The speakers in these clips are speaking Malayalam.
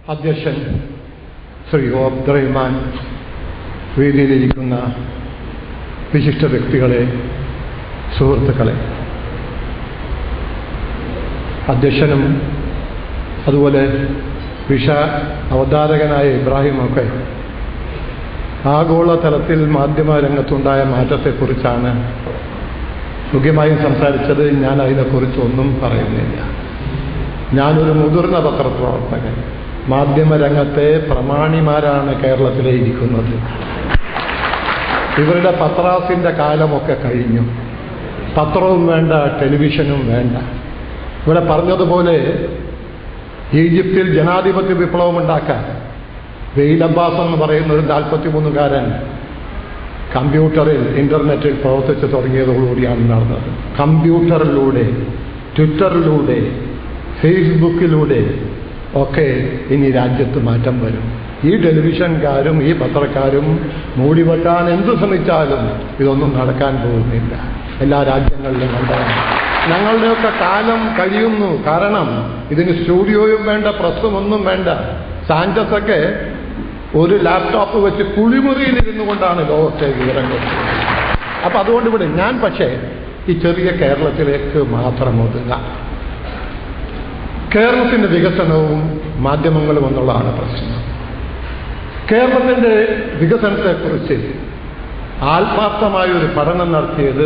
അധ്യക്ഷൻ ശ്രീ ഒ അബ്ദുറഹ്മാൻ വേദിയിലിരിക്കുന്ന വിശിഷ്ട വ്യക്തികളെ സുഹൃത്തുക്കളെ അധ്യക്ഷനും അതുപോലെ വിഷ അവതാരകനായ ഇബ്രാഹിമൊക്കെ ആഗോളതലത്തിൽ മാധ്യമ രംഗത്തുണ്ടായ മാറ്റത്തെക്കുറിച്ചാണ് മുഖ്യമായും സംസാരിച്ചത് ഞാൻ അതിനെക്കുറിച്ച് ഒന്നും പറയുന്നില്ല ഞാനൊരു മുതിർന്ന പത്രപ്രവർത്തകൻ മാധ്യമരംഗത്തെ പ്രമാണിമാരാണ് കേരളത്തിലെ ഇരിക്കുന്നത് ഇവരുടെ പത്രാസിന്റെ കാലമൊക്കെ കഴിഞ്ഞു പത്രവും വേണ്ട ടെലിവിഷനും വേണ്ട ഇവിടെ പറഞ്ഞതുപോലെ ഈജിപ്തിൽ ജനാധിപത്യ വിപ്ലവം ഉണ്ടാക്കാൻ വെയിൽ അബ്ബാസ് എന്ന് പറയുന്ന ഒരു നാൽപ്പത്തിമൂന്നുകാരൻ കമ്പ്യൂട്ടറിൽ ഇന്റർനെറ്റിൽ പ്രവർത്തിച്ചു തുടങ്ങിയതോടുകൂടിയാണ് നടന്നത് കമ്പ്യൂട്ടറിലൂടെ ട്വിറ്ററിലൂടെ ഫേസ്ബുക്കിലൂടെ ഒക്കെ ഇനി രാജ്യത്ത് മാറ്റം വരും ഈ ടെലിവിഷൻകാരും ഈ പത്രക്കാരും മൂടിവെക്കാൻ എന്തു ശ്രമിച്ചാലും ഇതൊന്നും നടക്കാൻ പോകുന്നില്ല എല്ലാ രാജ്യങ്ങളിലും കണ്ടതാണ് ഞങ്ങളുടെയൊക്കെ കാലം കഴിയുന്നു കാരണം ഇതിന് സ്റ്റുഡിയോയും വേണ്ട പ്രസ്സും ഒന്നും വേണ്ട സാഞ്ചസൊക്കെ ഒരു ലാപ്ടോപ്പ് വെച്ച് കുളിമുറിയിലിരുന്നു കൊണ്ടാണ് ലോകത്തെ വിവരങ്ങൾ അപ്പൊ അതുകൊണ്ട് ഇവിടെ ഞാൻ പക്ഷേ ഈ ചെറിയ കേരളത്തിലേക്ക് മാത്രം ഒതുങ്ങാം കേരളത്തിന്റെ വികസനവും മാധ്യമങ്ങളും എന്നുള്ളതാണ് പ്രശ്നം കേരളത്തിന്റെ വികസനത്തെക്കുറിച്ച് ആത്മാർത്ഥമായ ഒരു പഠനം നടത്തിയത്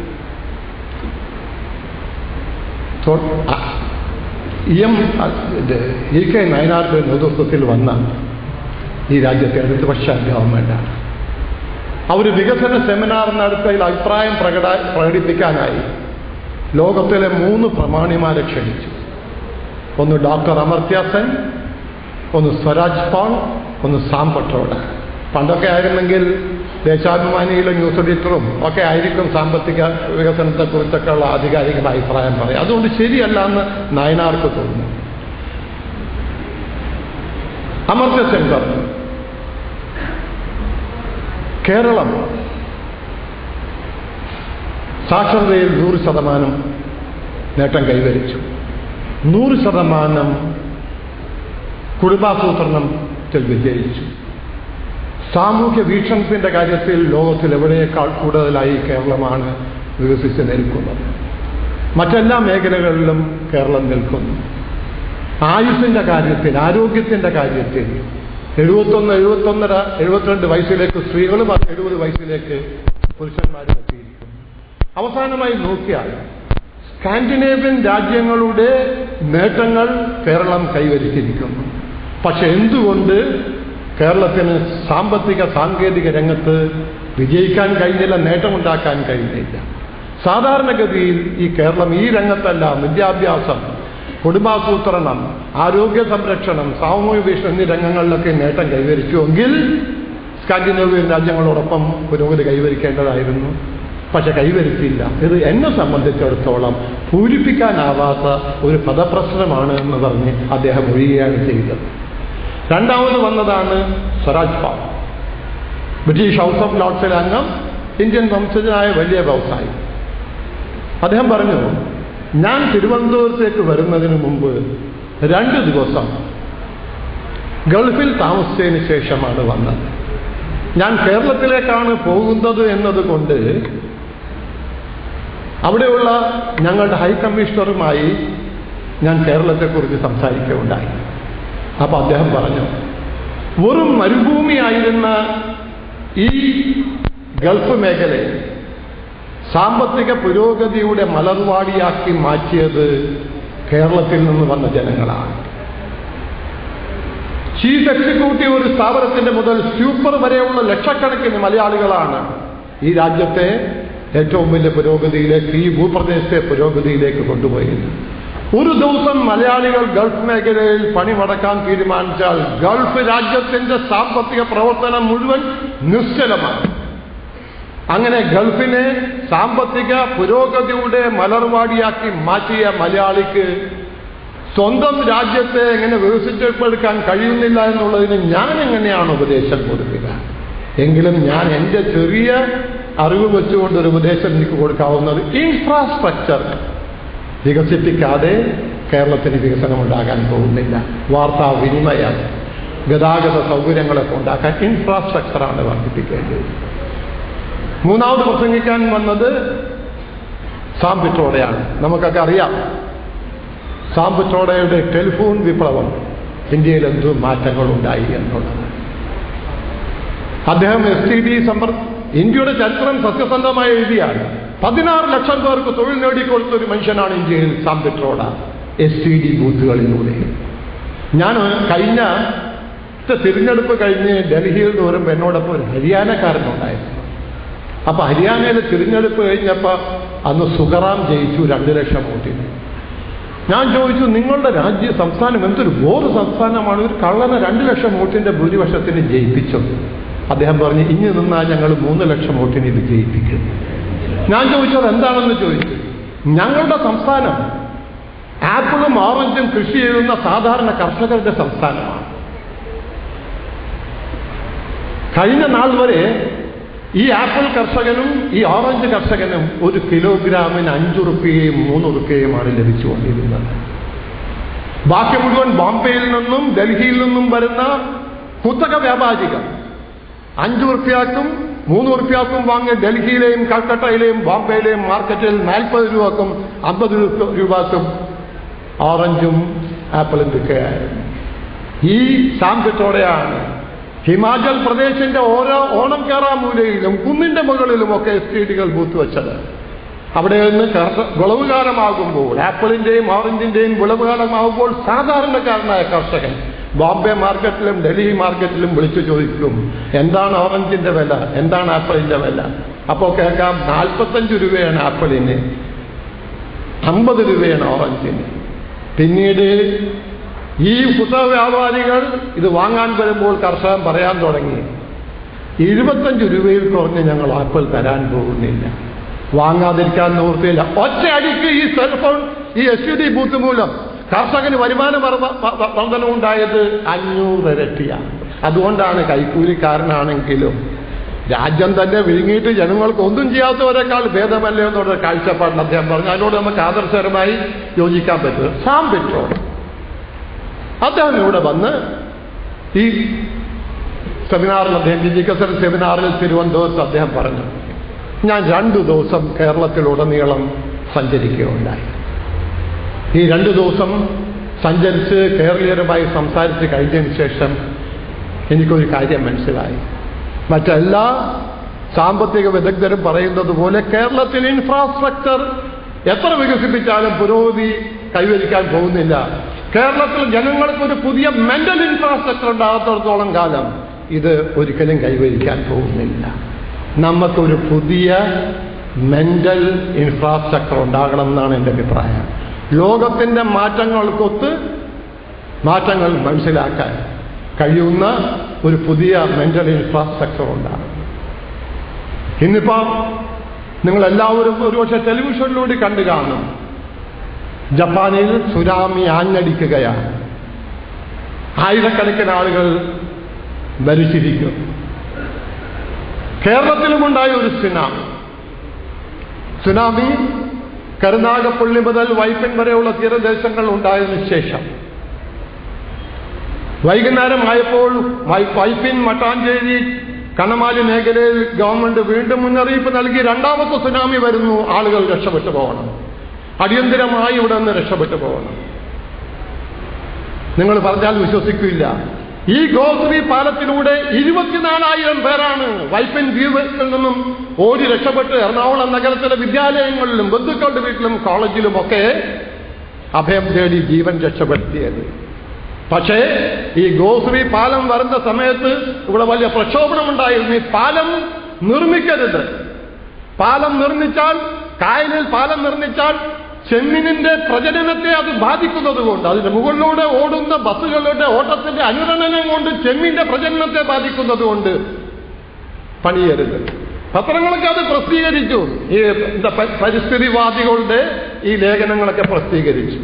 എം ഇ കെ നയനാരുടെ നേതൃത്വത്തിൽ വന്ന ഈ രാജ്യത്തെ ഇടതുപക്ഷ ഗവൺമെന്റാണ് അവർ വികസന സെമിനാർ നടത്തിയതിൽ അഭിപ്രായം പ്രകട പ്രകടിപ്പിക്കാനായി ലോകത്തിലെ മൂന്ന് പ്രമാണിമാരെ ക്ഷണിച്ചു ഒന്ന് ഡോക്ടർ അമർത്യ സെൻ ഒന്ന് സ്വരാജ് പോൾ ഒന്ന് സാം പട്രോഡ പണ്ടൊക്കെ ആയിരുന്നെങ്കിൽ ദേശാഭിമാനിയിലെ ന്യൂസ് എഡിറ്ററും ഒക്കെ ആയിരിക്കും സാമ്പത്തിക വികസനത്തെക്കുറിച്ചൊക്കെ ഉള്ള ആധികാരികമായ അഭിപ്രായം പറയും അതുകൊണ്ട് ശരിയല്ല എന്ന് നയനാർക്ക് തോന്നുന്നു അമർത്യ സെൻ പറഞ്ഞു കേരളം സാക്ഷരതയിൽ നൂറ് ശതമാനം നേട്ടം കൈവരിച്ചു നൂറ് ശതമാനം കുടുംബാസൂത്രണത്തിൽ വിജയിച്ചു സാമൂഹ്യ വീക്ഷണത്തിന്റെ കാര്യത്തിൽ ലോകത്തിൽ എവിടെയേക്കാൾ കൂടുതലായി കേരളമാണ് വികസിച്ച് നിൽക്കുന്നത് മറ്റെല്ലാ മേഖലകളിലും കേരളം നിൽക്കുന്നു ആയുസിന്റെ കാര്യത്തിൽ ആരോഗ്യത്തിന്റെ കാര്യത്തിൽ എഴുപത്തൊന്ന് എഴുപത്തൊന്നര എഴുപത്തിരണ്ട് വയസ്സിലേക്ക് സ്ത്രീകളും എഴുപത് വയസ്സിലേക്ക് പുരുഷന്മാരും എത്തിയിരിക്കുന്നു അവസാനമായി നോക്കിയാൽ സ്കാൻഡിനേഷ്യൻ രാജ്യങ്ങളുടെ നേട്ടങ്ങൾ കേരളം കൈവരിച്ചിരിക്കുന്നു പക്ഷെ എന്തുകൊണ്ട് കേരളത്തിന് സാമ്പത്തിക സാങ്കേതിക രംഗത്ത് വിജയിക്കാൻ കഴിഞ്ഞില്ല നേട്ടമുണ്ടാക്കാൻ കഴിഞ്ഞില്ല സാധാരണഗതിയിൽ ഈ കേരളം ഈ രംഗത്തെല്ലാം വിദ്യാഭ്യാസം കുടുംബാസൂത്രണം ആരോഗ്യ സംരക്ഷണം സാമൂഹ്യ വീക്ഷണം എന്നീ രംഗങ്ങളിലൊക്കെ നേട്ടം കൈവരിച്ചുവെങ്കിൽ സ്കാൻഡിനേവിയൻ രാജ്യങ്ങളോടൊപ്പം പുരോഗതി കൈവരിക്കേണ്ടതായിരുന്നു പക്ഷെ കൈവരുത്തിയില്ല ഇത് എന്നെ സംബന്ധിച്ചിടത്തോളം പൂരിപ്പിക്കാനാവാത്ത ഒരു പദപ്രശ്നമാണ് എന്ന് പറഞ്ഞ് അദ്ദേഹം ഒഴിയുകയാണ് ചെയ്തത് രണ്ടാമത് വന്നതാണ് സ്വരാജ് പാൽ ബ്രിട്ടീഷ് ഹൗസ് ഓഫ് ലോർഡ്സിലെ അംഗം ഇന്ത്യൻ വംശജനായ വലിയ വ്യവസായി അദ്ദേഹം പറഞ്ഞു ഞാൻ തിരുവനന്തപുരത്തേക്ക് വരുന്നതിന് മുമ്പ് രണ്ട് ദിവസം ഗൾഫിൽ താമസിച്ചതിന് ശേഷമാണ് വന്നത് ഞാൻ കേരളത്തിലേക്കാണ് പോകുന്നത് എന്നതുകൊണ്ട് അവിടെയുള്ള ഞങ്ങളുടെ ഹൈക്കമ്മീഷണറുമായി ഞാൻ കേരളത്തെക്കുറിച്ച് സംസാരിക്കുകയുണ്ടായി അപ്പൊ അദ്ദേഹം പറഞ്ഞു വെറും മരുഭൂമിയായിരുന്ന ഈ ഗൾഫ് മേഖലയെ സാമ്പത്തിക പുരോഗതിയുടെ മലർവാടിയാക്കി മാറ്റിയത് കേരളത്തിൽ നിന്ന് വന്ന ജനങ്ങളാണ് ചീഫ് എക്സിക്യൂട്ടീവ് ഒരു സ്ഥാപനത്തിന്റെ മുതൽ സൂപ്പർ വരെയുള്ള ലക്ഷക്കണക്കിന് മലയാളികളാണ് ഈ രാജ്യത്തെ ഏറ്റവും വലിയ പുരോഗതിയിലേക്ക് ഈ ഭൂപ്രദേശത്തെ പുരോഗതിയിലേക്ക് കൊണ്ടുപോയത് ഒരു ദിവസം മലയാളികൾ ഗൾഫ് മേഖലയിൽ പണിമുടക്കാൻ തീരുമാനിച്ചാൽ ഗൾഫ് രാജ്യത്തിന്റെ സാമ്പത്തിക പ്രവർത്തനം മുഴുവൻ നിശ്ചലമാണ് അങ്ങനെ ഗൾഫിനെ സാമ്പത്തിക പുരോഗതിയുടെ മലർവാടിയാക്കി മാറ്റിയ മലയാളിക്ക് സ്വന്തം രാജ്യത്തെ എങ്ങനെ വികസിച്ചെടുക്കാൻ കഴിയുന്നില്ല എന്നുള്ളതിന് ഞാൻ എങ്ങനെയാണ് ഉപദേശം കൊടുക്കുക എങ്കിലും ഞാൻ എൻ്റെ ചെറിയ അറിവ് വെച്ചുകൊണ്ട് ഒരു ഉപദേശം എനിക്ക് കൊടുക്കാവുന്നത് ഇൻഫ്രാസ്ട്രക്ചർ വികസിപ്പിക്കാതെ കേരളത്തിന് വികസനമുണ്ടാകാൻ പോകുന്നില്ല വാർത്താവിനിമയം ഗതാഗത സൗകര്യങ്ങളൊക്കെ ഉണ്ടാക്കാൻ ഇൻഫ്രാസ്ട്രക്ചറാണ് വർദ്ധിപ്പിക്കേണ്ടത് മൂന്നാമത് പ്രസംഗിക്കാൻ വന്നത് സാം പിട്രോഡയാണ് നമുക്കൊക്കെ അറിയാം സാം പിട്രോഡയുടെ ടെലിഫോൺ വിപ്ലവം ഇന്ത്യയിൽ എന്തു മാറ്റങ്ങളുണ്ടായി എന്നുള്ളത് അദ്ദേഹം എസ് ടി ഡി സമ്പർ ഇന്ത്യയുടെ ചരിത്രം സത്യസന്ധമായി എഴുതിയാണ് പതിനാറ് ലക്ഷം പേർക്ക് തൊഴിൽ നേടിക്കൊടുത്ത ഒരു മനുഷ്യനാണ് ഇന്ത്യയിൽ Sam Pitroda S T D ബൂത്തുകളിലൂടെ ഞാൻ കഴിഞ്ഞ തിരഞ്ഞെടുപ്പ് കഴിഞ്ഞ് ഡൽഹിയിൽ നിന്ന് വരുമ്പോൾ എന്നോടൊപ്പം ഒരു ഹരിയാനക്കാരനുണ്ടായിരുന്നു അപ്പൊ ഹരിയാനയിലെ തിരഞ്ഞെടുപ്പ് കഴിഞ്ഞപ്പോൾ അന്ന് സുഖറാം ജയിച്ചു രണ്ട് ലക്ഷം വോട്ടിന് ഞാൻ ചോദിച്ചു നിങ്ങളുടെ രാജ്യ സംസ്ഥാനം എന്തൊരു ബോറ് സംസ്ഥാനമാണ് ഒരു കള്ളനെ രണ്ട് ലക്ഷം വോട്ടിന്റെ ഭൂരിപക്ഷത്തിന് ജയിപ്പിച്ചത് അദ്ദേഹം പറഞ്ഞു ഇനി നിന്നാൽ ഞങ്ങൾ മൂന്ന് ലക്ഷം വോട്ടിന് ഇത് ജയിപ്പിക്കും ഞാൻ ചോദിച്ചത് എന്താണെന്ന് ചോദിച്ചു ഞങ്ങളുടെ സംസ്ഥാനം ആപ്പിളും ഓറഞ്ചും കൃഷി ചെയ്യുന്ന സാധാരണ കർഷകരുടെ സംസ്ഥാനമാണ് കഴിഞ്ഞ നാൾ വരെ ഈ ആപ്പിൾ കർഷകനും ഈ ഓറഞ്ച് കർഷകനും ഒരു കിലോഗ്രാമിന് അഞ്ചുറുപ്യയും മൂന്നുറുപ്യയുമാണ് ലഭിച്ചുകൊണ്ടിരുന്നത് ബാക്കി മുഴുവൻ ബോംബെയിൽ നിന്നും ഡൽഹിയിൽ നിന്നും വരുന്ന കുത്തക വ്യാപാരികൾ അഞ്ചു റുപ്യാക്കും മൂന്ന് റുപ്യാക്കും വാങ്ങി ഡൽഹിയിലെയും കൽക്കട്ടയിലെയും ബോംബെയിലെയും മാർക്കറ്റിൽ നാൽപ്പത് രൂപക്കും അമ്പത് രൂപക്കും ഓറഞ്ചും ആപ്പിളും വിൽക്കുകയായിരുന്നു ഈ സാമ്പ്യത്തോടെയാണ് ഹിമാചൽ പ്രദേശിന്റെ ഓരോ ഓണം കേറാ മൂലയിലും കുന്നിന്റെ മുകളിലുമൊക്കെ എസ് ടി ഡികൾ ബൂത്ത് വെച്ചത് അവിടെ നിന്ന് വിളവുകാലമാകുമ്പോൾ ആപ്പിളിന്റെയും ഓറഞ്ചിന്റെയും വിളവുകാലമാകുമ്പോൾ സാധാരണക്കാരനായ കർഷകൻ ബോംബെ മാർക്കറ്റിലും ഡൽഹി മാർക്കറ്റിലും വിളിച്ചു ചോദിക്കും എന്താണ് ഓറഞ്ചിന്റെ വില എന്താണ് ആപ്പിളിന്റെ വില അപ്പോൾ കേൾക്കാം നാൽപ്പത്തഞ്ച് രൂപയാണ് ആപ്പിളിന് അമ്പത് രൂപയാണ് ഓറഞ്ചിന് പിന്നീട് ഈ പുസ്തക വ്യാപാരികൾ ഇത് വാങ്ങാൻ വരുമ്പോൾ കർഷകൻ പറയാൻ തുടങ്ങി ഇരുപത്തഞ്ച് രൂപയിൽ കുറഞ്ഞ് ഞങ്ങൾ ആപ്പിൾ തരാൻ പോകുന്നില്ല വാങ്ങാതിരിക്കാൻ നിവൃത്തിയില്ല ഒറ്റ അടിക്ക് ഈ സെൽഫോൺ ഈ എസ് യു ഡി ബൂത്ത് മൂലം കർഷകന് വരുമാന വർധനമുണ്ടായത് അഞ്ഞൂറ് ഇരട്ടിയാണ് അതുകൊണ്ടാണ് കൈക്കൂലിക്കാരനാണെങ്കിലും രാജ്യം തന്നെ വിഴുങ്ങിയിട്ട് ജനങ്ങൾക്ക് ഒന്നും ചെയ്യാത്തവരെക്കാൾ ഭേദമല്ലേ എന്നുള്ള കാഴ്ചപ്പാടിൽ അദ്ദേഹം പറഞ്ഞു അതിനോട് നമുക്ക് ആദർശകരമായി യോജിക്കാൻ പറ്റും സാം പെട്രോൾ അദ്ദേഹം ഇവിടെ വന്ന് ഈ സെമിനാറിൽ അദ്ദേഹം ഡിജിക്കസർ സെമിനാറിൽ തിരുവനന്തപുരത്ത് അദ്ദേഹം പറഞ്ഞു ഞാൻ രണ്ടു ദിവസം കേരളത്തിലുടനീളം സഞ്ചരിക്കുകയുണ്ടായി ഈ രണ്ടു ദിവസം സഞ്ചരിച്ച് കേരളീയരുമായി സംസാരിച്ച് കഴിഞ്ഞതിന് ശേഷം എനിക്കൊരു കാര്യം മനസ്സിലായി മറ്റെല്ലാ സാമ്പത്തിക വിദഗ്ധരും പറയുന്നത് പോലെ കേരളത്തിൽ ഇൻഫ്രാസ്ട്രക്ചർ എത്ര വികസിപ്പിച്ചാലും പുരോഗതി കൈവരിക്കാൻ പോകുന്നില്ല കേരളത്തിൽ ജനങ്ങൾക്ക് ഒരു പുതിയ മെന്റൽ ഇൻഫ്രാസ്ട്രക്ചർ ഉണ്ടാകത്തോളം കാലം ഇത് ഒരിക്കലും കൈവരിക്കാൻ പോകുന്നില്ല നമുക്കൊരു പുതിയ മെന്റൽ ഇൻഫ്രാസ്ട്രക്ചർ ഉണ്ടാകണം എന്നാണ് എൻ്റെ അഭിപ്രായം ലോകത്തിന്റെ മാറ്റങ്ങൾക്കൊത്ത് മാറ്റങ്ങൾ മനസ്സിലാക്കാൻ കഴിയുന്ന ഒരു പുതിയ മെന്റൽ ഇൻഫ്രാസ്ട്രക്ചർ ഉണ്ടാകും ഇന്നിപ്പോ നിങ്ങൾ എല്ലാവരും ഒരുപക്ഷെ ടെലിവിഷനിലൂടെ കണ്ടു കാണും ജപ്പാനിൽ സുനാമി ആഞ്ഞടിക്കുകയാണ് ആയിരക്കണക്കിന് ആളുകൾ മരിച്ചിരിക്കും കേരളത്തിലുമുണ്ടായ ഒരു സുനാമി സുനാമി കരുനാഗപ്പള്ളി മുതൽ വൈപ്പിൻ വരെയുള്ള തീരദേശങ്ങൾ ഉണ്ടായതിനു ശേഷം വൈകുന്നേരമായപ്പോൾ വൈപ്പിൻ മട്ടാഞ്ചേരി കണമാലി മേഖലയിൽ ഗവൺമെന്റ് വീണ്ടും മുന്നറിയിപ്പ് നൽകി രണ്ടാമത്തെ സുനാമി വരുന്നു ആളുകൾ രക്ഷപ്പെട്ടു പോകണം അടിയന്തിരമായി ഇവിടെ നിന്ന് രക്ഷപ്പെട്ടു പോകണം നിങ്ങൾ പറഞ്ഞാൽ വിശ്വസിക്കില്ല ഈ ഗോശ്രീ പാലത്തിലൂടെ ഇരുപത്തിനാലായിരം പേരാണ് വൈപ്പിൻ ദ്വീപിൽ നിന്നും ഓടി രക്ഷപ്പെട്ട് എറണാകുളം നഗരത്തിലെ വിദ്യാലയങ്ങളിലും ബന്ധുക്കളുടെ വീട്ടിലും കോളേജിലും ഒക്കെ അഭയം തേടി ജീവൻ രക്ഷപ്പെടുത്തിയത് പക്ഷേ ഈ ഗോശ്രീ പാലം വരുന്ന സമയത്ത് ഇവിടെ വലിയ പ്രക്ഷോഭണമുണ്ടായിരുന്നു ഈ പാലം നിർമ്മിക്കരുത് പാലം നിർമ്മിച്ചാൽ കായലിൽ പാലം നിർമ്മിച്ചാൽ ചെമ്മീനിന്റെ പ്രജനനത്തെ അത് ബാധിക്കുന്നത് കൊണ്ട് അതിന്റെ മുകളിലൂടെ ഓടുന്ന ബസ്സുകളുടെ ഓട്ടത്തിന്റെ അനുരണനം കൊണ്ട് ചെമ്മീന്റെ പ്രജനനത്തെ ബാധിക്കുന്നത് കൊണ്ട് പണിയരുത് പത്രങ്ങളൊക്കെ അത് പ്രസിദ്ധീകരിച്ചു ഈ എന്താ പരിസ്ഥിതിവാദികളുടെ ഈ ലേഖനങ്ങളൊക്കെ പ്രസിദ്ധീകരിച്ചു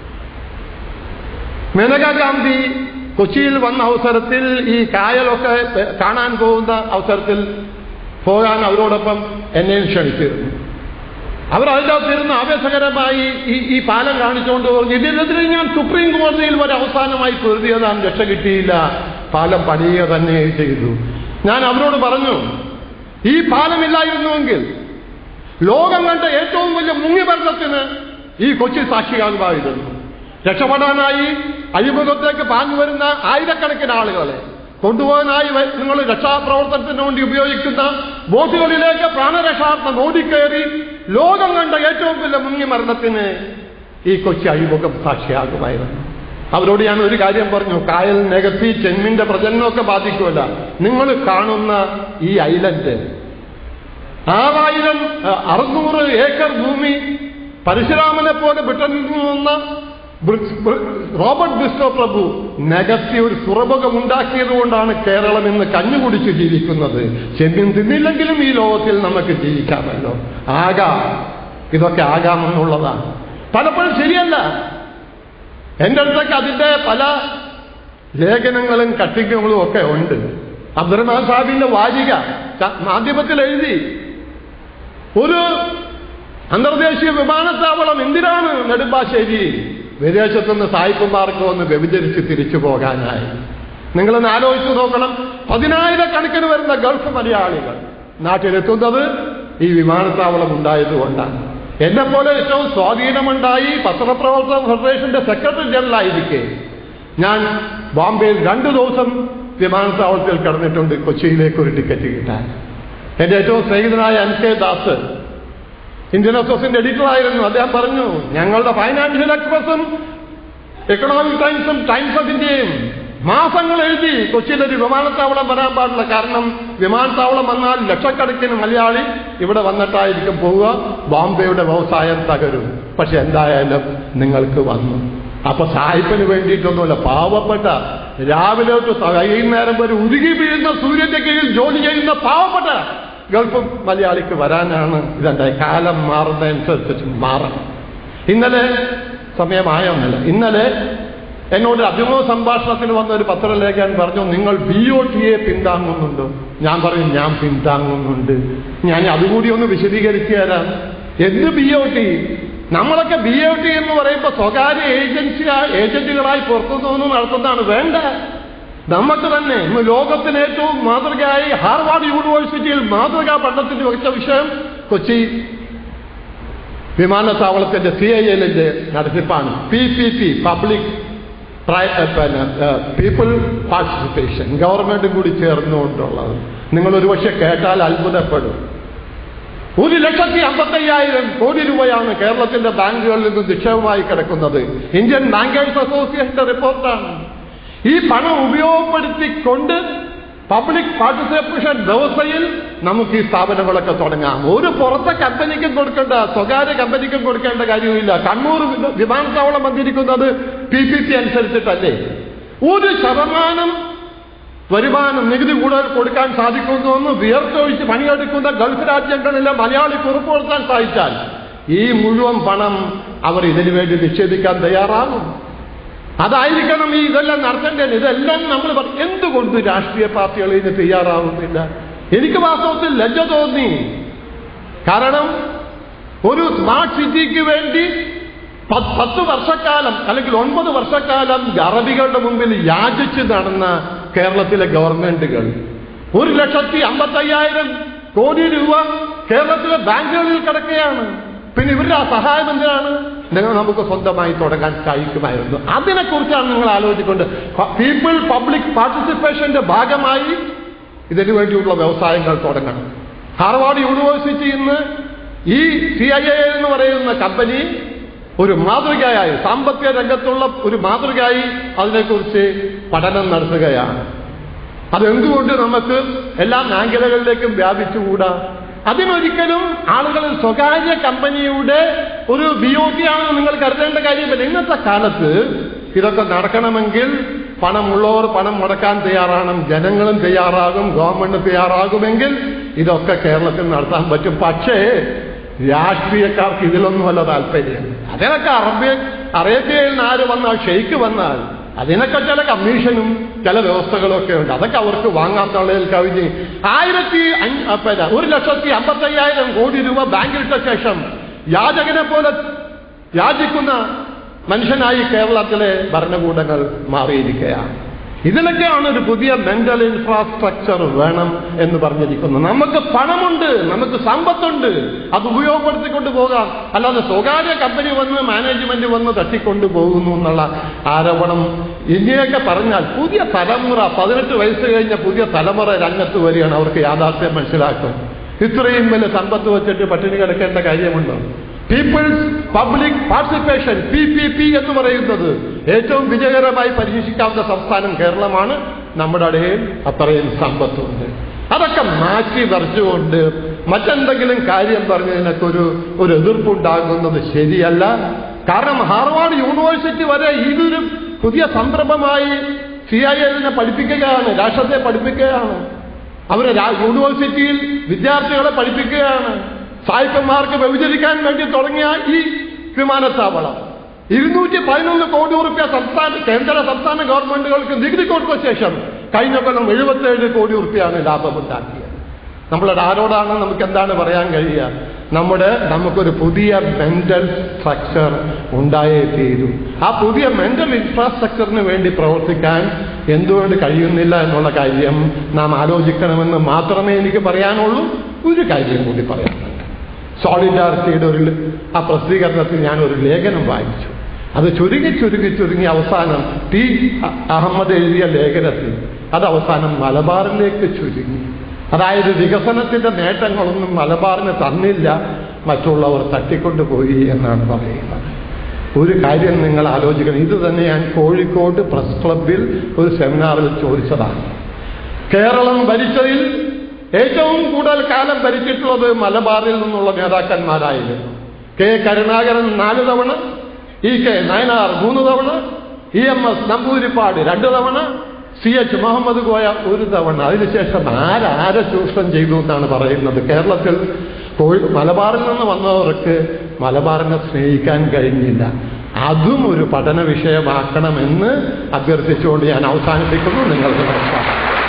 മേനക ഗാന്ധി കൊച്ചിയിൽ വന്ന അവസരത്തിൽ ഈ കായലൊക്കെ കാണാൻ പോകുന്ന അവസരത്തിൽ പോകാൻ അവരോടൊപ്പം എന്നെയും ക്ഷണിച്ചിരുന്നു അവരതിൻ്റെ അകത്തിരുന്ന് ആവേശകരമായി ഈ ഈ പാലം കാണിച്ചുകൊണ്ട് പറഞ്ഞു ഇതിനെതിരെ ഞാൻ സുപ്രീം കോടതിയിൽ ഒരു അവസാനമായി പൊരുതിയതാണ് രക്ഷ കിട്ടിയില്ല പാലം പണിയുക തന്നെ ചെയ്തു ഞാൻ അവരോട് പറഞ്ഞു ഈ പാലമില്ലായിരുന്നുവെങ്കിൽ ലോകം കണ്ട ഏറ്റവും വലിയ മുങ്ങിമരണത്തിന് ഈ കൊച്ചി സാക്ഷിയാകുമായിരുന്നു രക്ഷപ്പെടാനായി അഴിമുഖത്തേക്ക് പാഞ്ഞു വരുന്ന ആയിരക്കണക്കിന് ആളുകളെ കൊണ്ടുപോകാനായി വ- നിങ്ങൾ രക്ഷാപ്രവർത്തനത്തിന് വേണ്ടി ഉപയോഗിക്കുന്ന ബോട്ടുകളിലേക്ക് പ്രാണരക്ഷാർത്ഥം ഓടിക്കയറി ലോകം കണ്ട ഏറ്റവും വലിയ മുങ്ങിമരണത്തിന് ഈ കൊച്ചി അഴിമുഖം സാക്ഷിയാകുമായിരുന്നു അവരോട് ഞാൻ ഒരു കാര്യം പറഞ്ഞു കായൽ നികത്തി ചെമ്മിന്റെ പ്രജനനമൊക്കെ ബാധിക്കുമല്ല നിങ്ങൾ കാണുന്ന ഈ ഐലൻഡ് ആറായിരം അഹ്, അറുന്നൂറ് ഏക്കർ ഭൂമി പരശുരാമനെ പോലെ ബ്രിട്ടനിൽ നിന്ന ബ്രി- ബ്രി- റോബർട്ട് ബിസ്റ്റോ പ്രഭു നികത്തി ഒരു തുറമുഖം ഉണ്ടാക്കിയത് കൊണ്ടാണ് കേരളം ഇന്ന് കഞ്ഞുകുടിച്ച് ജീവിക്കുന്നത് ചെമ്മീൻ തിന്നില്ലെങ്കിലും ഈ ലോകത്തിൽ നമുക്ക് ജീവിക്കാമല്ലോ ആകാം ഇതൊക്കെ ആകാമെന്നുള്ളതാണ് പലപ്പോഴും ശരിയല്ല എന്റെ അടുത്തൊക്കെ അതിന്റെ പല ലേഖനങ്ങളും കട്ടിങ്ങുകളും ഒക്കെ ഉണ്ട് അബ്ദുറഹ്മാൻ സാഹിബിന്റെ വാചിക ച- മാധ്യമത്തിൽ എഴുതി ഒരു അന്തർദേശീയ വിമാനത്താവളം എന്തിനാണ് നെടുമ്പാശ്ശേരി വിദേശത്തുനിന്ന് സായിപ്പന്മാർക്ക് ഒന്ന് വ്യഭിചരിച്ച് തിരിച്ചു പോകാനായി നിങ്ങളൊന്ന് ആലോചിച്ച് നോക്കണം പതിനായിരക്കണക്കിന് വരുന്ന ഗൾഫ് മലയാളികൾ നാട്ടിലെത്തുന്നത് ഈ വിമാനത്താവളം ഉണ്ടായതുകൊണ്ടാണ് എന്നെ പോലെ ഏറ്റവും സ്വാധീനമുണ്ടായി പത്രപ്രവർത്തക ഫെഡറേഷന്റെ സെക്രട്ടറി ജനറൽ ആയിരിക്കെ ഞാൻ ബോംബെയിൽ രണ്ടു ദിവസം വിമാനത്താവളത്തിൽ കിടന്നിട്ടുണ്ട് കൊച്ചിയിലേക്ക് ഒരു ടിക്കറ്റ് കിട്ടാൻ എന്റെ ഏറ്റവും സ്നേഹിതനായ എൻ കെ ദാസ് ഇന്ത്യൻ എക്സ്പ്രസിന്റെ എഡിറ്ററായിരുന്നു അദ്ദേഹം പറഞ്ഞു ഞങ്ങളുടെ ഫൈനാൻഷ്യൽ എക്സ്പ്രസും എക്കണോമിക് ടൈംസും ടൈംസ് ഓഫ് ഇന്ത്യയും മാസങ്ങൾ എഴുതി കൊച്ചിയിൽ ഒരു വിമാനത്താവളം വരാൻ പാടില്ല കാരണം വിമാനത്താവളം വന്നാൽ ലക്ഷക്കണക്കിന് മലയാളി ഇവിടെ വന്നിട്ടായിരിക്കും പോവുക ബോംബെയുടെ വ്യവസായം തകരും പക്ഷെ എന്തായാലും നിങ്ങൾക്ക് വന്നു അപ്പൊ സായിപ്പിന് വേണ്ടിയിട്ടൊന്നുമല്ല പാവപ്പെട്ട രാവിലെ തൊട്ട് വൈകുന്നേരം വരെ ഉരുകി വീഴുന്ന സൂര്യന്റെ കീഴിൽ ജോലി ചെയ്യുന്ന പാവപ്പെട്ട ഗൾഫ് മലയാളിക്ക് വരാനാണ് ഇതുണ്ടായി കാലം മാറുന്നതനുസരിച്ച് മാറണം ഇന്നലെ സമയമായൊന്നല്ല ഇന്നലെ എന്നോട് അഭിമുഖ സംഭാഷണത്തിന് വന്ന ഒരു പത്രലേഖകൻ പറഞ്ഞു നിങ്ങൾ ബി ഒ ടിയെ പിന്താങ്ങുന്നുണ്ടോ ഞാൻ പറയും ഞാൻ പിന്താങ്ങുന്നുണ്ട് ഞാൻ അതുകൂടി ഒന്ന് വിശദീകരിച്ചു തരാം എന്ത് ബി ഒ ടി നമ്മളൊക്കെ ബി ഒ ടി എന്ന് പറയുമ്പോൾ സ്വകാര്യ ഏജൻസി ഏജന്റുകളായി പുറത്തുനിന്ന് നടത്തുന്നതാണ് വേണ്ട നമുക്ക് തന്നെ ഇന്ന് ലോകത്തിന് ഏറ്റവും മാതൃകയായി ഹാർവാർഡ് യൂണിവേഴ്സിറ്റിയിൽ മാതൃകാ പഠനത്തിന് വഹിച്ച വിഷയം കൊച്ചി വിമാനത്താവളത്തിന്റെ സി ഐ എല്ലിന്റെ നടത്തിപ്പാണ് P P P public people participation ഗവൺമെന്റും കൂടി ചേർന്നുകൊണ്ടുള്ളത് നിങ്ങൾ ഒരുപക്ഷെ കേട്ടാൽ അത്ഭുതപ്പെടും ഒരു ലക്ഷത്തി അമ്പത്തയ്യായിരം കോടി രൂപയാണ് കേരളത്തിന്റെ ബാങ്കുകളിൽ നിന്ന് നിക്ഷേപമായി കിടക്കുന്നത് ഇന്ത്യൻ ബാങ്കേഴ്സ് അസോസിയേഷന്റെ റിപ്പോർട്ടാണ് ഈ പണം ഉപയോഗപ്പെടുത്തിക്കൊണ്ട് പബ്ലിക് പാർട്ടിസിപ്പേഷൻ വ്യവസ്ഥയിൽ നമുക്ക് ഈ സ്ഥാപനങ്ങളൊക്കെ തുടങ്ങാം ഒരു പുറത്തെ കമ്പനിക്കും കൊടുക്കേണ്ട സ്വകാര്യ കമ്പനിക്കും കൊടുക്കേണ്ട കാര്യമില്ല കണ്ണൂർ വി- വിമാനത്താവളം വന്നിരിക്കുന്നത് പി പി പി അനുസരിച്ചിട്ടല്ലേ ഒരു ശതമാനം വരുമാനം നികുതി കൂടുതൽ കൊടുക്കാൻ സാധിക്കുന്നുവെന്ന് വിയർത്തൊഴിച്ച് പണിയെടുക്കുന്ന ഗൾഫ് രാജ്യങ്ങളിലെ മലയാളി ഉറപ്പുവരുത്താൻ സാധിച്ചാൽ ഈ മുഴുവൻ പണം അവർ ഇതിനു വേണ്ടി നിക്ഷേപിക്കാൻ തയ്യാറാകും അതായിരിക്കണം ഈ ഇതെല്ലാം നടത്തേണ്ടത് ഇതെല്ലാം നമ്മൾ പറ- എന്തുകൊണ്ട് രാഷ്ട്രീയ പാർട്ടികൾ ഇതിന് തയ്യാറാവുന്നില്ല എനിക്ക് വാസ്തവത്തിൽ ലജ്ജ തോന്നി കാരണം ഒരു സ്മാർട്ട് സിറ്റിക്ക് വേണ്ടി പ- പത്ത് വർഷക്കാലം അല്ലെങ്കിൽ ഒൻപത് വർഷക്കാലം അറബികളുടെ മുമ്പിൽ യാചിച്ച് നടന്ന കേരളത്തിലെ ഗവൺമെന്റുകൾ ഒരു ലക്ഷത്തി അമ്പത്തയ്യായിരം കോടി രൂപ കേരളത്തിലെ ബാങ്കുകളിൽ കിടക്കുകയാണ് പിന്നെ ഇവരുടെ ആ സഹായം എന്തിനാണ് നിങ്ങൾ നമുക്ക് സ്വന്തമായി തുടങ്ങാൻ കഴിക്കുമായിരുന്നു അതിനെക്കുറിച്ചാണ് നിങ്ങൾ ആലോചിക്കൊണ്ട് പീപ്പിൾ പബ്ലിക് പാർട്ടിസിപ്പേഷന്റെ ഭാഗമായി ഇതിനു വേണ്ടിയുള്ള വ്യവസായങ്ങൾ തുടങ്ങണം ഹാർവാർഡ് യൂണിവേഴ്സിറ്റി ഇന്ന് ഈ സി ഐ എ എന്ന് പറയുന്ന കമ്പനി ഒരു മാതൃകയായി സാമ്പത്തിക രംഗത്തുള്ള ഒരു മാതൃകയായി അതിനെക്കുറിച്ച് പഠനം നടത്തുകയാണ് അതെന്തുകൊണ്ട് നമുക്ക് എല്ലാ മേഖലകളിലേക്കും വ്യാപിച്ചുകൂടാ അതിനൊരിക്കലും ആളുകൾ സ്വകാര്യ കമ്പനിയുടെ ഒരു ബി ഒ ടി ആണെന്ന് നിങ്ങൾ കരുതേണ്ട കാര്യമില്ല ഇന്നത്തെ കാലത്ത് ഇതൊക്കെ നടക്കണമെങ്കിൽ പണമുള്ളവർ പണം മുടക്കാൻ തയ്യാറാണ് ജനങ്ങളും തയ്യാറാകും ഗവൺമെന്റ് തയ്യാറാകുമെങ്കിൽ ഇതൊക്കെ കേരളത്തിൽ നടത്താൻ പറ്റും പക്ഷേ രാഷ്ട്രീയക്കാർക്ക് ഇതിലൊന്നുമല്ല താല്പര്യം അതിനൊക്കെ അറബി അറേബ്യയിൽ നിന്ന് ആര് വന്നാൽ ഷെയ്ക്ക് വന്നാൽ അതിനൊക്കെ ചില കമ്മീഷനും ചില വ്യവസ്ഥകളും ഒക്കെ ഉണ്ട് അതൊക്കെ അവർക്ക് വാങ്ങാത്തളയിൽ കവിഞ്ഞ് ആയിരത്തി അഞ്ഞ- പിന്നെ ഒരു ലക്ഷത്തി അമ്പത്തയ്യായിരം കോടി രൂപ ബാങ്കിലിട്ട ശേഷം യാചകനെ പോലെ യാചിക്കുന്ന മനുഷ്യനായി കേരളത്തിലെ ഭരണകൂടങ്ങൾ മാറിയിരിക്കുകയാണ് ഇതിനൊക്കെയാണ് ഒരു പുതിയ മെന്റൽ ഇൻഫ്രാസ്ട്രക്ചർ വേണം എന്ന് പറഞ്ഞിരിക്കുന്നത് നമുക്ക് പണമുണ്ട് നമുക്ക് സമ്പത്തുണ്ട് അത് ഉപയോഗപ്പെടുത്തിക്കൊണ്ട് പോകാം അല്ലാതെ സ്വകാര്യ കമ്പനി വന്ന് മാനേജ്മെന്റ് വന്ന് തട്ടിക്കൊണ്ടു പോകുന്നു എന്നുള്ള ആരോപണം ഇനിയൊക്കെ പറഞ്ഞാൽ പുതിയ തലമുറ പതിനെട്ട് വയസ്സ് കഴിഞ്ഞ പുതിയ തലമുറ രംഗത്ത് വരികയാണ് അവർക്ക് യാഥാർത്ഥ്യം മനസ്സിലാക്കും ഇത്രയും വലിയ സമ്പത്ത് വെച്ചിട്ട് പട്ടിണി കിടക്കേണ്ട കാര്യമുണ്ടോ people's public participation P P P എന്ന് പറയുന്നത് ഏറ്റവും വിജയകരമായി പരീക്ഷിക്കാവുന്ന സംസ്ഥാനം കേരളമാണ് നമ്മുടെ ഇടയിൽ അത്രയും സമ്പത്തുണ്ട് അതൊക്കെ മാറ്റി മറിച്ചുകൊണ്ട് മറ്റെന്തെങ്കിലും കാര്യം പറഞ്ഞതിനൊക്കെ ഒരു ഒരു എതിർപ്പുണ്ടാകുന്നത് ശരിയല്ല കാരണം ഹാർവാർഡ് യൂണിവേഴ്സിറ്റി വരെ ഇതൊരു പുതിയ സംരംഭമായി സി ഐ എല്ലിനെ പഠിപ്പിക്കുകയാണ് രാഷ്ട്രത്തെ പഠിപ്പിക്കുകയാണ് അവരെ രാ- യൂണിവേഴ്സിറ്റിയിൽ വിദ്യാർത്ഥികളെ പഠിപ്പിക്കുകയാണ് സായിപ്പന്മാർക്ക് വ്യഭിചരിക്കാൻ വേണ്ടി തുടങ്ങിയ ഈ വിമാനത്താവളം ഇരുന്നൂറ്റി പതിനൊന്ന് കോടി റുപ്യ സംസ്ഥാന കേന്ദ്ര സംസ്ഥാന ഗവൺമെന്റുകൾക്ക് നികുതി കൊടുത്ത ശേഷം കഴിഞ്ഞ കൊല്ലം എഴുപത്തേഴ് കോടി റുപ്യാണ് ലാഭമുണ്ടാക്കിയത് നമ്മളുടെ ആരോടാണ് നമുക്ക് എന്താണ് പറയാൻ കഴിയുക നമ്മുടെ നമുക്കൊരു പുതിയ മെന്റൽ സ്ട്രക്ചർ ഉണ്ടായേ തീരൂ ആ പുതിയ മെന്റൽ ഇൻഫ്രാസ്ട്രക്ചറിന് വേണ്ടി പ്രവർത്തിക്കാൻ എന്തുകൊണ്ട് കഴിയുന്നില്ല എന്നുള്ള കാര്യം നാം ആലോചിക്കണമെന്ന് മാത്രമേ എനിക്ക് പറയാനുള്ളൂ ഒരു കാര്യം കൂടി പറയാനുണ്ട് സോളിഡാരിറ്റിയുടെ ഒരു ആ പ്രസിദ്ധീകരണത്തിൽ ഞാൻ ഒരു ലേഖനം വായിച്ചു അത് ചുരുങ്ങി ചുരുങ്ങി ചുരുങ്ങി അവസാനം ടി അ- അഹമ്മദ് എഴുതിയ ലേഖനത്തിൽ അത് അവസാനം മലബാറിലേക്ക് ചുരുങ്ങി അതായത് വികസനത്തിന്റെ നേട്ടങ്ങളൊന്നും മലബാറിന് തന്നില്ല മറ്റുള്ളവർ തട്ടിക്കൊണ്ടുപോയി എന്നാണ് പറയുന്നത് ഒരു കാര്യം നിങ്ങൾ ആലോചിക്കണം ഇത് തന്നെ ഞാൻ കോഴിക്കോട് പ്രസ് ക്ലബിൽ ഒരു സെമിനാറിൽ ചോദിച്ചതാണ് കേരളം ഭരിച്ചതിൽ ഏറ്റവും കൂടുതൽ കാലം ഭരിച്ചിട്ടുള്ളത് മലബാറിൽ നിന്നുള്ള നേതാക്കന്മാരായിരുന്നു കെ കരുണാകരൻ നാല് തവണ ഇ കെ നയനാർ മൂന്ന് തവണ ഇ എം എസ് നമ്പൂരിപ്പാട് രണ്ട് തവണ സി എച്ച് മുഹമ്മദ് കോയ ഒരു തവണ അതിനുശേഷം ആരാരെ ചൂഷണം ചെയ്തു എന്നാണ് പറയുന്നത് കേരളത്തിൽ കോഴി മലബാറിൽ നിന്ന് വന്നവർക്ക് മലബാറിനെ സ്നേഹിക്കാൻ കഴിഞ്ഞില്ല അതും ഒരു പഠന വിഷയമാക്കണമെന്ന് അഭ്യർത്ഥിച്ചുകൊണ്ട് ഞാൻ അവസാനിപ്പിക്കുന്നു നിങ്ങൾക്ക് നമസ്കാരം